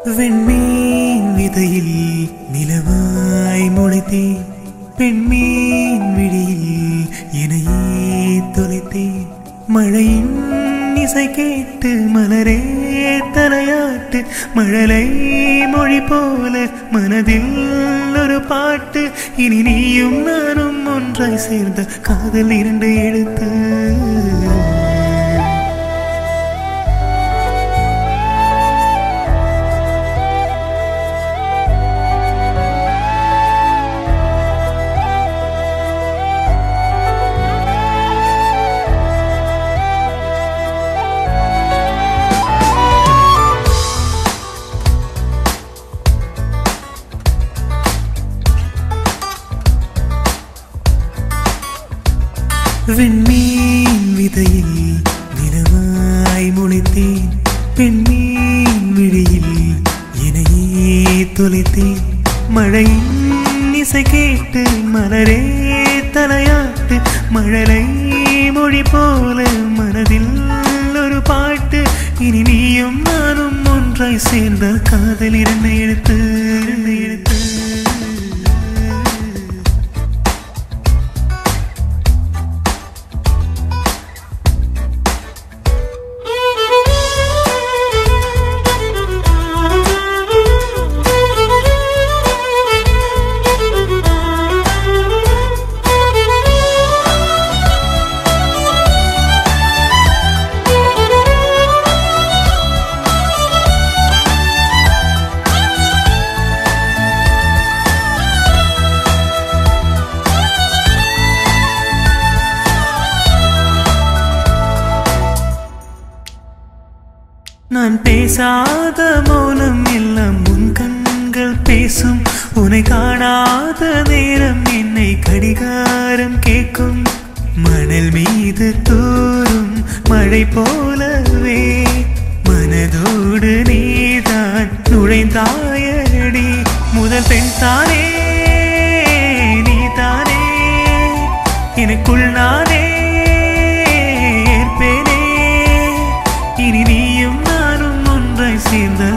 வெண்மீன் விதையில் நிலவாய் முளைத்தேன் பெண்மீன் விழியில் என்னையே தொலைத்தேன் மழையின் இசை கேட்டு மலரே தலையாட்டு மழலை மொழி போல மனதில் ஒரு பாட்டு இனி நீயும் நானும் ஒன்றாய் சேர்ந்த காதல் இரண்டு எழுத்து வெண்மீன் விதையில் நிலவாய் முளைத்தேன் பெண்மீன் விழியில் என்னையே தொலைத்தேன் மழையின் இசை கேட்டு மலரே தலையாட்டு மழலை மொழி போல மனதில் ஒரு பாட்டு இனி நீயும் நானும் ஒன்றாய் சேர்ந்த காதல் இரண்டு எழுத்து இரண்டு எழுத்து நான் பேசாத மௌனம் எல்லாம் உன் கண்கள் பேசும் உன்னை காணாத நேரம் என்னை கடிகாரம் கேட்கும் மணல் மீது தோறும் மழை போலவே மனதோடு நீதான் நுழைந்தாயடி முதல் பெண் தானே நீ தானே எனக்குள் நானே ஏற்பேனே இனி நீயும் நானும் ஒன்றாய் சேர்ந்த